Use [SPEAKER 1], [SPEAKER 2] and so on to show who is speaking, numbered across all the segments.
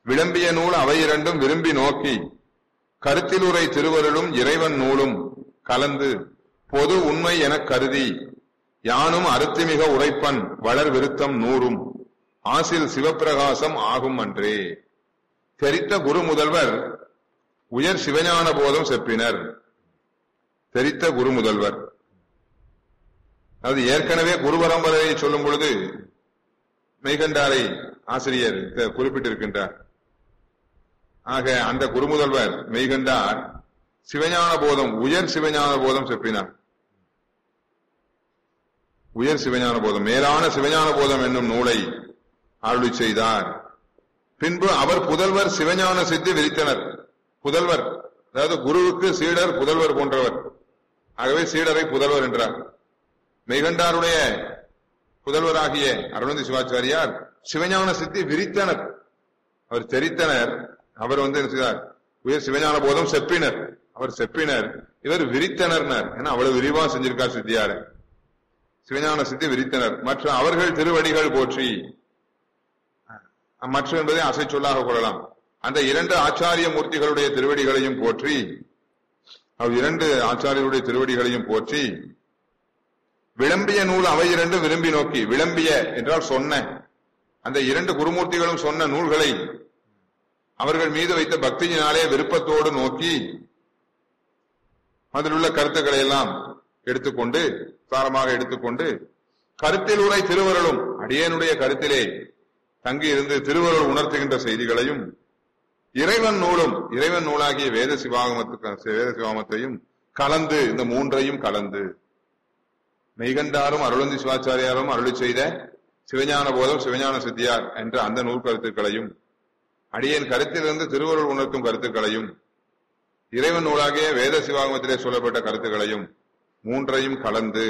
[SPEAKER 1] விளம்பிய நூல் அவை இரண்டும் விரும்பி நோக்கி கருத்திலுரை திருவருளும் இறைவன் நூலும் கலந்து பொது உண்மை எனக் கருதி யானும் அருத்திமிக உரைப்பன் வளர் விருத்தம் நூறும் ஆசில் சிவப்பிரகாசம் ஆகும் அன்றே தெரித்த குரு முதல்வர் உயர் சிவஞான போதம் செப்பினர் தெரித்த குரு முதல்வர் அது ஏற்கனவே குரு பரம்பரையை சொல்லும் பொழுது மெய்கண்டாரை ஆசிரியர் க- குறிப்பிட்டிருக்கின்றார் ஆக அந்த குருமுதல்வர் மெய்கண்டார் சிவஞான போதம் உயர் சிவஞான போதம் செப்பினார் உயர் சிவஞான போதம் மேலான சிவஞான போதம் என்னும் நூலை அருளி செய்தார் பின்பு அவர் புதல்வர் சிவஞான சித்தி விரித்தனர் புதல்வர் அதாவது குருவுக்கு சீடர் புதல்வர் போன்றவர் ஆகவே சீடரை புதல்வர் என்றார் மெய்கண்டாருடைய புதல்வராகிய அருணந்தி சிவாச்சாரியார் சிவஞான சித்தி விரித்தனர் அவர் தெரித்தனர் அவர் வந்து என்ன செய்தார் உயர் சிவஞான போதம் செப்பினர் அவர் செப்பினர் இவர் விரித்தனர்னர் ஏன்னா அவ்வளவு விரிவா செஞ்சிருக்கார் சித்தியாரு சிவஞான சித்தி விரித்தனர் மற்ற அவர்கள் திருவடிகள் போற்றி மற்ற என்பதை அசை சொல்லாக கொள்ளலாம் அந்த இரண்டு ஆச்சாரிய மூர்த்திகளுடைய திருவடிகளையும் போற்றி அவ் இரண்டு ஆச்சாரியருடைய திருவடிகளையும் போற்றி விளம்பிய நூல் அவை இரண்டு விரும்பி நோக்கி விளம்பிய என்றால் சொன்ன அந்த இரண்டு குருமூர்த்திகளும் சொன்ன நூல்களை அவர்கள் மீது வைத்த பக்தியினாலே விருப்பத்தோடு நோக்கி அதில் உள்ள கருத்துக்களை எல்லாம் எடுத்துக்கொண்டு சாரமாக எடுத்துக்கொண்டு கருத்தில் உரை திருவருளும் அடியேனுடைய கருத்திலே தங்கி இருந்து திருவருள் உணர்த்துகின்ற செய்திகளையும் இறைவன் நூலும் இறைவன் நூலாகிய வேத சிவாகமத்துக்கு வேத சிவாகமத்தையும் கலந்து இந்த மூன்றையும் கலந்து மெய்கண்டாரும் அருளந்தி சிவாச்சாரியாரும் அருளி செய்த சிவஞான போதம் சிவஞான சித்தியார் என்ற அந்த நூல் கருத்துக்களையும் அடியேன் கருத்திலிருந்து திருவருள் உணர்த்தும் கருத்துக்களையும் இறைவன் நூலாகிய வேத சிவாகமத்திலே சொல்லப்பட்ட கருத்துக்களையும் மூன்றையும் கலந்து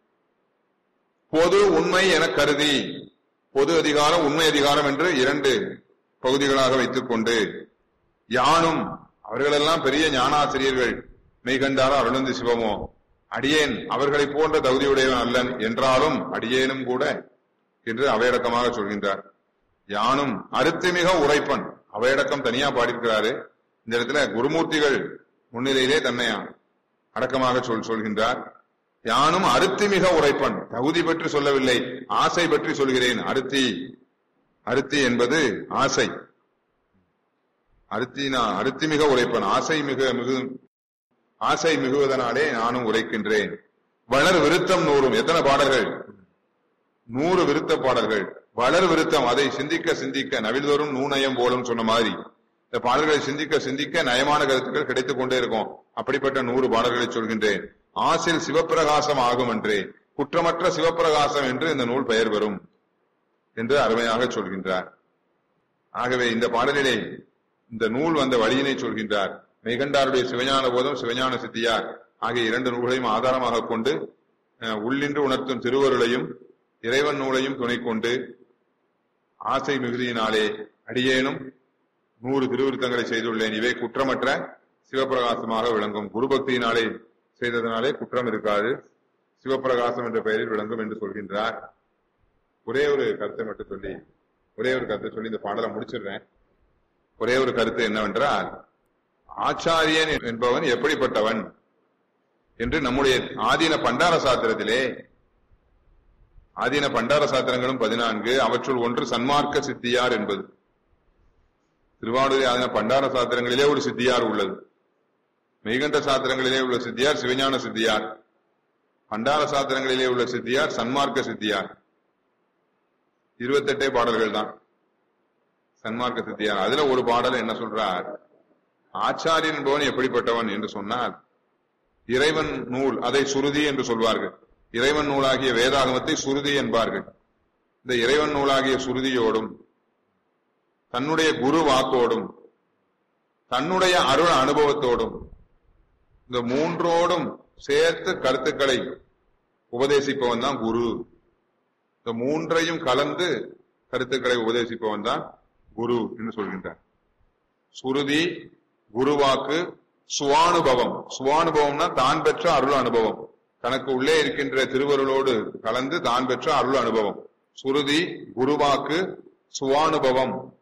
[SPEAKER 1] பொது உண்மை என கருதி பொது அதிகாரம் உண்மை அதிகாரம் என்று இரண்டு பகுதிகளாக வைத்துக் கொண்டு யானும் அவர்களெல்லாம் பெரிய ஞானாசிரியர்கள் மெய்கண்டாரோ அருணந்தி சிவமோ அடியேன் அவர்களைப் போன்ற தகுதியுடையவன் அல்லன் என்றாலும் அடியேனும் கூட என்று அவையடக்கமாக சொல்கின்றார் யானும் அருத்திமிக உரைப்பன் அவையடக்கம் தனியா பாடியிருக்கிறாரு இந்த இடத்துல குருமூர்த்திகள் முன்னிலையிலே தன்னை அடக்கமாக சொல் சொல்கின்றார் யானும் அருத்திமிக உரைப்பன் தகுதி பற்றி சொல்லவில்லை ஆசை பற்றி சொல்கிறேன் அருத்தி அருத்தி என்பது ஆசை அருத்தினா அருத்திமிக உரைப்பன் ஆசை மிக மிகு ஆசை மிகுவதனாலே நானும் உரைக்கின்றேன் வளர் விருத்தம் நூறும் எத்தனை பாடல்கள் நூறு விருத்த பாடல்கள் வளர் விருத்தம் அதை சிந்திக்க சிந்திக்க நவில்தோறும் நூநயம் போலும் சொன்ன மாதிரி இந்த பாடல்களை சிந்திக்க சிந்திக்க நயமான கருத்துக்கள் கிடைத்துக் கொண்டே இருக்கும் அப்படிப்பட்ட நூறு பாடல்களை சொல்கின்றேன் ஆசில் சிவப்பிரகாசம் ஆகும் என்றே குற்றமற்ற சிவப்பிரகாசம் என்று இந்த நூல் பெயர் பெறும் என்று அருமையாக சொல்கின்றார் ஆகவே இந்த பாடலிலே இந்த நூல் வந்த வழியினை சொல்கின்றார் மெய்கண்டாருடைய சிவஞான போதம் சிவஞான சித்தியார் ஆகிய இரண்டு நூல்களையும் ஆதாரமாக கொண்டு அஹ், உள்ளின்று உணர்த்தும் திருவருளையும் இறைவன் நூலையும் துணை கொண்டு ஆசை மிகுதியினாலே அடியேனும் நூறு திருவிருத்தங்களை செய்துள்ளேன் இவை குற்றமற்ற சிவப்பிரகாசமாக விளங்கும் குருபக்தியினாலே செய்ததனாலே குற்றம் இருக்காது சிவப்பிரகாசம் என்ற பெயரில் விளங்கும் என்று சொல்கின்றார் ஒரே ஒரு கருத்தை மட்டும் சொல்லி ஒரே ஒரு கருத்தை சொல்லி இந்த பாடலை முடிச்சிடுறேன் ஒரே ஒரு கருத்து என்னவென்றால் ஆச்சாரியன் என்பவன் எப்படிப்பட்டவன் என்று நம்முடைய ஆதீன பண்டார சாத்திரத்திலே ஆதீன பண்டார சாத்திரங்களும் பதினான்கு அவற்றுள் ஒன்று சன்மார்க்க சித்தியார் என்பது திருவாவூரை ஆதீன பண்டார சாத்திரங்களிலே ஒரு சித்தியார் உள்ளது மெய்கண்ட சாத்திரங்களிலே உள்ள சித்தியார் சிவஞான சித்தியார் பண்டார சாத்திரங்களிலே உள்ள சித்தியார் சன்மார்க்க சித்தியார் இருபத்தெட்டே பாடல்கள் தான் சன்மார்க்க சித்தியார் அதுல ஒரு பாடல் என்ன சொல்றார் ஆச்சாரியன் என்பவன் எப்படிப்பட்டவன் என்று சொன்னால் இறைவன் நூல் அதை சுருதி என்று சொல்வார்கள் இறைவன் நூலாகிய வேதாகமத்தை சுருதி என்பார்கள் இந்த இறைவன் நூலாகிய சுருதியோடும் தன்னுடைய குரு வாக்கோடும் தன்னுடைய அருள் அனுபவத்தோடும் இந்த மூன்றோடும் சேர்த்து கருத்துக்களை உபதேசிப்பவன் தான் குரு இந்த மூன்றையும் கலந்து கருத்துக்களை உபதேசிப்பவன் தான் குரு என்று சொல்கின்றார் சுருதி குருவாக்கு சுவானுபவம் சுவானுபவம்னா தான் பெற்ற அருள் அனுபவம் தனக்கு உள்ளே இருக்கின்ற திருவருளோடு கலந்து தான் பெற்ற அருள் அனுபவம் சுருதி குருவாக்கு சுவானுபவம்